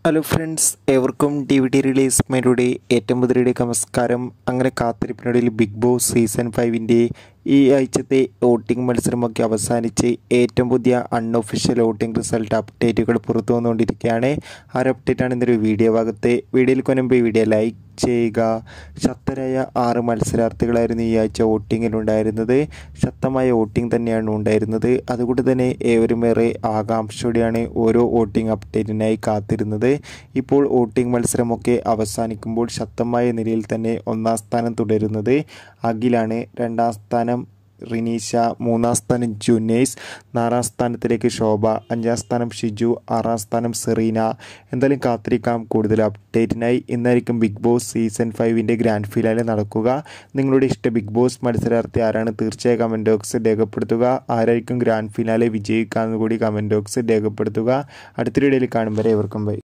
hello friends ഏവർക്കും D V D release മേരുടെ ഏറ്റവും പുതിയയുടെ നമസ്കാരം അങ്ങനെ കാത്തിരിപ്പിനൊടുവിൽ ബിഗ് ബോസ് സീസൺ ഫൈവിൻ്റെ ഈ ആഴ്ചത്തെ വോട്ടിംഗ് മത്സരമൊക്കെ അവസാനിച്ച് ഏറ്റവും പുതിയ അൺഒഫീഷ്യൽ വോട്ടിംഗ് റിസൾട്ട് അപ്ഡേറ്റുകൾ പുറത്തു വന്നുകൊണ്ടിരിക്കുകയാണ് ആ ഒരു അപ്ഡേറ്റാണ് ഇന്നൊരു വീഡിയോ ഭാഗത്ത് വീഡിയോയിൽ കൊനുമ്പോൾ ഈ വീഡിയോ ലൈക്ക് ചെയ്യുക ശക്തരായ ആറ് മത്സരാർത്ഥികളായിരുന്നു ഈ ആഴ്ച വോട്ടിങ്ങിലുണ്ടായിരുന്നത് ശക്തമായ വോട്ടിംഗ് തന്നെയാണ് ഉണ്ടായിരുന്നത് അതുകൊണ്ട് തന്നെ ഏവരും ഏറെ ആകാംക്ഷയോടെയാണ് ഓരോ വോട്ടിംഗ് അപ്ഡേറ്റിനായി കാത്തിരുന്നത് ഇപ്പോൾ വോട്ടിംഗ് മത്സരമൊക്കെ അവസാനിക്കുമ്പോൾ ശക്തമായ നിലയിൽ തന്നെ ഒന്നാം സ്ഥാനം തുടരുന്നത് അഖിലാണ് രണ്ടാം സ്ഥാനം റിനീഷ മൂന്നാം സ്ഥാനം ജുനൈസ് നാലാം സ്ഥാനത്തിലേക്ക് ശോഭ അഞ്ചാം സ്ഥാനം ഷിജു ആറാം സ്ഥാനം സെറീന എന്തായാലും കാത്തിരിക്കാം കൂടുതൽ അപ്ഡേറ്റിനായി ഇന്നായിരിക്കും ബിഗ് ബോസ് സീസൺ ഫൈവിൻ്റെ ഗ്രാൻഡ് ഫിനാലെ നടക്കുക നിങ്ങളുടെ ഇഷ്ട ബിഗ് ബോസ് മത്സരാർത്ഥി ആരാണ് തീർച്ചയായും കമൻറ്റ് ബോക്സിൽ രേഖപ്പെടുത്തുക ആരായിരിക്കും ഗ്രാൻഡ് ഫിനാലെ വിജയിക്കാമെന്ന് കൂടി കമൻറ്റ് ബോക്സിൽ രേഖപ്പെടുത്തുക അടുത്തൊരു വീഡിയോയിൽ കാണും വരെ എവർക്കും ബൈ